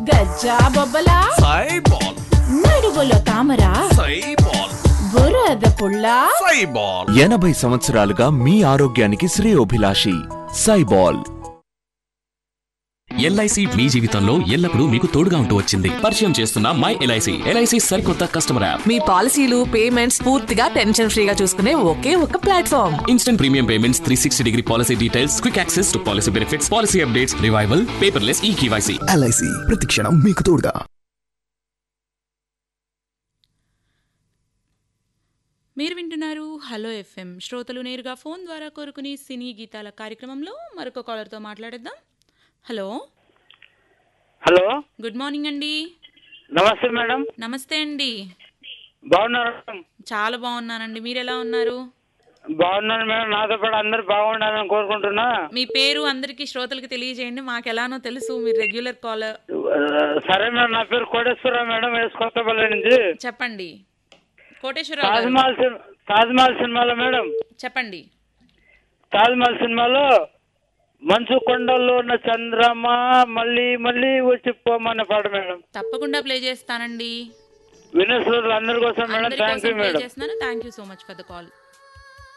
గజ్జా బొబ్బలా సైబాల్ నడువులో తామర సైబాల్ బురద పుల్ల సైబాల్ ఎనభై సంవత్సరాలుగా మీ ఆరోగ్యానికి శ్రేయోభిలాషి సైబాల్ ఎల్ఐసి మీ జీవితంలో ఎల్లప్పుడూ మీకు తోడుగా ఉంటూ వచ్చింది పరిచయం చేస్తున్న మై ఎల్ఐసి ఎల్ఐసి సరికొత్త కస్టమర్ యాప్ మీ పాలసీలు పేమెంట్స్ పూర్తిగా టెన్షన్ ఫ్రీగా చూసుకునే ఒకే ఒక platform instant premium payments three sixty degree policy details quick access to policy benefits policy updates revival paperless e KYC LIC ప్రతిక్షణం మీకు తోడుగా మీరు వింటున్నారు హలో ఎఫ్ఎం శ్రోతలు నేరుగా ఫోన్ ద్వారా కోరుకునే సినీ గీతాల కార్యక్రమంలో మరొక కాలర్తో మాట్లాడేద్దాం హలో హలో గుడ్ మార్నింగ్ అండి నమస్తే మేడం నమస్తే అండి బాగున్నారు చాలా బాగున్నానండి మీరు ఎలా ఉన్నారు బాగున్నాను మేడం నాతో పాటు అందరు బాగుండాలని కోరుకుంటున్నా మీ పేరు అందరికీ శ్రోతలకు తెలియజేయండి మాకు ఎలానో తెలుసు మీరు రెగ్యులర్ కాలర్ ఆ, సరే మేడం నా పేరు కోటేశ్వరరావు మేడం వేసి కొత్తపల్లి నుంచి చెప్పండి కోటేశ్వరరావు గారు తాజ్మహల్ సినిమా తాజ్మహల్ సినిమాలో మేడం చెప్పండి తాజ్మహల్ సినిమాలో మంచు కొండల్లో ఉన్న చంద్రమ్మ మళ్ళీ మళ్ళీ వచ్చి పోమన్న పాట మేడం తప్పకుండా ప్లే చేస్తానండి వినేశ్వరులు అందరి కోసం మేడం అందరి థ్యాంక్ కోసం యూ ప్లే మేడం చేస్తున్నాను thank you so much for the call